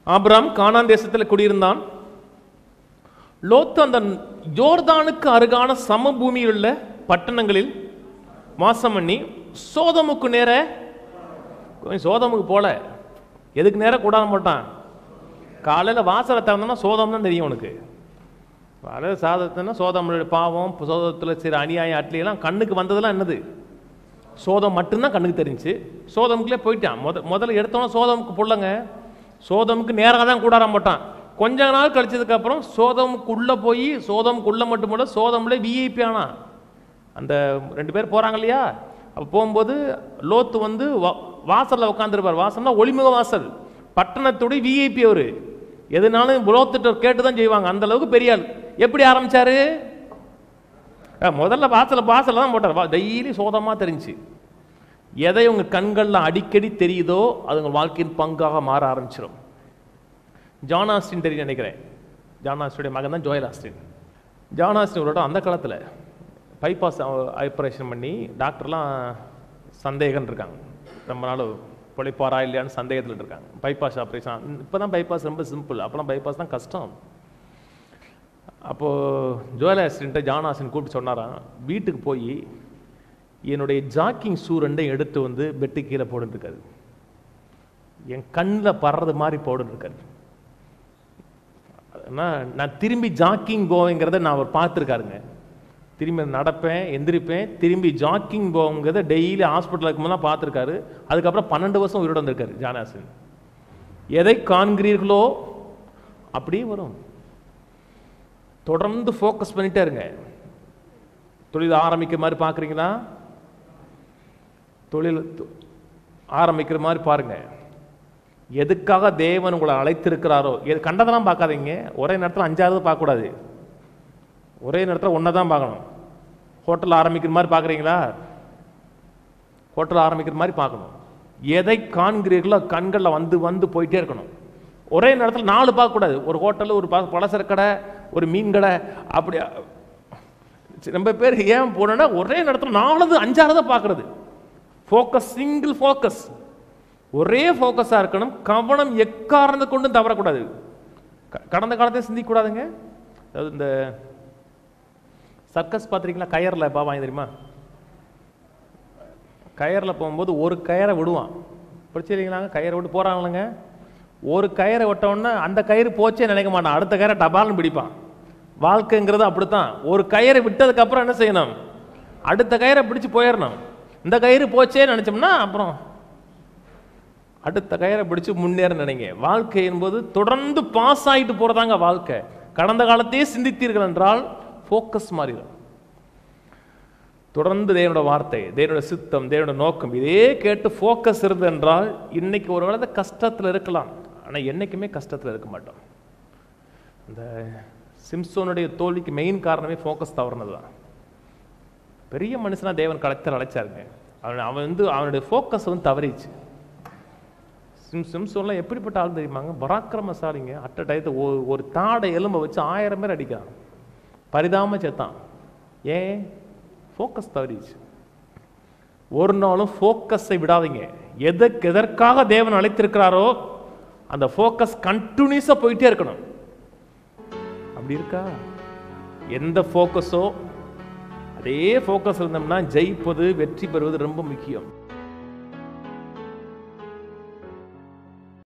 ஆபிராம் கானான் தேசத்தில் குடியிருந்தான் லோத்து அந்த ஜோர்தானுக்கு அருகான சமபூமியில் உள்ள பட்டணங்களில் வாசம் பண்ணி சோதமுக்கு நேர கொஞ்சம் சோதமுக்கு போல எதுக்கு நேரம் கூடாத மாட்டான் காலையில் வாசலை திறந்தோம்னா சோதம் தான் தெரியும் உனக்கு காலையில் சாதத்தைனா சோதமுடைய பாவம் சோதத்தில் சில அநியாயம் அட்லியெல்லாம் கண்ணுக்கு வந்ததெல்லாம் என்னது சோதம் மட்டும்தான் கண்ணுக்கு தெரிஞ்சு சோதமுக்குள்ளே போயிட்டான் முத முதல்ல எடுத்தவன சோதமுக்கு புள்ளங்க சோதமுக்கு நேராக தான் கூடார மாட்டான் கொஞ்ச நாள் கழிச்சதுக்கு அப்புறம் சோதமுக்குள்ளே போய் சோதமுக்குள்ளே மட்டும் இல்ல சோதம்ல விஐபி ஆனா அந்த ரெண்டு பேர் போகிறாங்க இல்லையா அப்போ போகும்போது லோத்து வந்து வா- வாசல்ல உட்காந்துருப்பார் வாசல்னா ஒளிமுக வாசல் பட்டணத்துடைய விஐபி அவர் எதுனாலும் லோத்துட்டு கேட்டு தான் செய்வாங்க அந்த அளவுக்கு பெரிய ஆள் எப்படி ஆரம்பிச்சாரு அஹ் முதல்ல வாசல வாசல்ல தான் போட்டார் டெய்லி சோதமாக தெரிஞ்சு எதை உங்க கண்களில் அடிக்கடி தெரியுதோ அது உங்கள் வாழ்க்கையின் பங்காக மாற ஆரம்பிச்சிடும் ஜான் ஆஸ்டின் தெரியும் நினைக்கிறேன் ஜான் ஆஸ்டினுடைய மகன் தான் ஜோயல் ஆஸ்டின் ஜான் ஆஸ்டினோட அந்த காலத்தில் பைபாஸ் ஆப்ரேஷன் பண்ணி டாக்டர்லாம் சந்தேகம் இருக்காங்க ரொம்ப நாள் பொழைப்பாரா இல்லையான்னு சந்தேகத்தில் இருக்காங்க பைபாஸ் ஆப்ரேஷன் இப்போ தான் பைபாஸ் ரொம்ப சிம்பிள் அப்போலாம் பைபாஸ் தான் கஷ்டம் அப்போது ஜோயல் ஆஸ்டின்ட்ட ஜான் ஆஸ்டின் கூப்பிட்டு சொன்னாராம் வீட்டுக்கு போய் என்னுடைய ஜாக்கிங் ஷூ ரெண்டையும் எடுத்து வந்து பெட்டு கீழே போட்டுட்டு இருக்காரு என் கண்ணில் படுறது மாதிரி போட்டுட்டு இருக்காரு ஆனா, நான் திரும்பி ஜாக்கிங் போவேங்கிறத நான் அவர் பார்த்துருக்காருங்க திரும்பி நடப்பேன் எந்திரிப்பேன் திரும்பி ஜாக்கிங் போங்கிறத டெய்லி ஹாஸ்பிட்டல் இருக்கும்போது பார்த்துருக்காரு அதுக்கப்புறம் பன்னெண்டு வருஷம் உயிரோட வந்திருக்காரு ஜானாசன் எதை காண்கிறீர்களோ அப்படியே வரும் தொடர்ந்து ஃபோக்கஸ் பண்ணிட்டே இருங்க தொழில் ஆரம்பிக்கிற மாதிரி பார்க்குறீங்களா தொழில் தொ- ஆரம்பிக்கிற மாதிரி பாருங்க எதுக்காக தேவன் உங்களை அழைத்திருக்கிறாரோ எது கண்டதெல்லாம் பார்க்காதீங்க ஒரே நேரத்தில் அஞ்சாவது பார்க்கக்கூடாது ஒரே நேரத்தில் ஒன்றை தான் பார்க்கணும் ஹோட்டல் ஆரம்பிக்கிற மாதிரி பார்க்குறீங்களா ஹோட்டல் ஆரம்பிக்கிற மாதிரி பார்க்கணும் எதை காண்கிறீர்களோ கண்களில் வந்து வந்து போயிட்டே இருக்கணும் ஒரே நேரத்தில் நாலு பார்க்கக்கூடாது ஒரு ஹோட்டல் ஒரு ப- பலசர கடை ஒரு மீன் கடை அப்படி சரி, ரொம்ப பேர் ஏன் போனோன்னா ஒரே நேரத்தில் நாலு அஞ்சாவது பார்க்கறது ஃபோக்கஸ் சிங்கிள் ஃபோக்கஸ் ஒரே ஃபோக்கஸாக இருக்கணும் கவனம் எக்காரணத்தை கொண்டும் தவறக்கூடாது க- கடந்த காலத்தையும் சிந்திக்கக்கூடாதுங்க அதாவது இந்த சர்க்கஸ் பார்த்துருக்கீங்களா கயரில் பா வாங்கி தெரியுமா கயரில் போகும்போது ஒரு கயரை விடுவான் பிடிச்சிருக்கீங்களாங்க கயரை விட்டு போகிறாங்களங்க ஒரு கயரை விட்டோன்னே அந்த கயிறு போச்சே நினைக்க மாட்டான் அடுத்த கயரை டபால்னு பிடிப்பான் வாழ்க்கைங்கிறது அப்படித்தான் ஒரு கயிறை விட்டதுக்கு அப்புறம் என்ன செய்யணும் அடுத்த கயிறை பிடிச்சு போயிடணும் இந்த கயிறு போச்சே நினைச்சோம்னா அப்புறம் அடுத்த கயிறை பிடிச்சு முன்னேற நினைங்க வாழ்க்கை என்பது தொடர்ந்து பாஸ் ஆகிட்டு போறதாங்க வாழ்க்கை கடந்த காலத்தையே சிந்தித்தீர்கள் என்றால் ஃபோக்கஸ் மாறிடும் தொடர்ந்து தேவனோட வார்த்தை தேவனோட சித்தம் தேவனோட நோக்கம் இதே கேட்டு ஃபோக்கஸ் இருந்தது என்றால் இன்னைக்கு ஒரு வேளை கஷ்டத்தில் இருக்கலாம் ஆனால் என்னைக்குமே கஷ்டத்தில் இருக்க மாட்டோம் இந்த சிம்சோனுடைய தோல்விக்கு மெயின் காரணமே ஃபோக்கஸ் தவறுனது தான் பெரிய மனுஷனா தேவன் கலைத்தல் அழைச்சாருங்க அவன் அவன் வந்து அவனுடைய ஃபோக்கஸ் வந்து தவறிச்சு சிம் சிம்சோன்லாம் எப்படிப்பட்ட ஆள் தெரியுமாங்க பராக்கிரமசாலிங்க அட்ட டயத்தை ஒரு ஒரு தாடை எலும்பை வச்சு ஆயிரம் பேர் அடிக்கிறான் பரிதாம செத்தான் ஏன் ஃபோக்கஸ் தவறிச்சு ஒரு நாளும் ஃபோக்கஸை விடாதீங்க எதற்கு எதற்காக தேவன் அழைத்திருக்கிறாரோ அந்த ஃபோக்கஸ் கண்டினியூஸாக போயிட்டே இருக்கணும் அப்படி இருக்கா எந்த ஃபோக்கஸோ அதே ஃபோக்கஸ் இருந்தோம்னா ஜெயிப்பது வெற்றி பெறுவது ரொம்ப முக்கியம்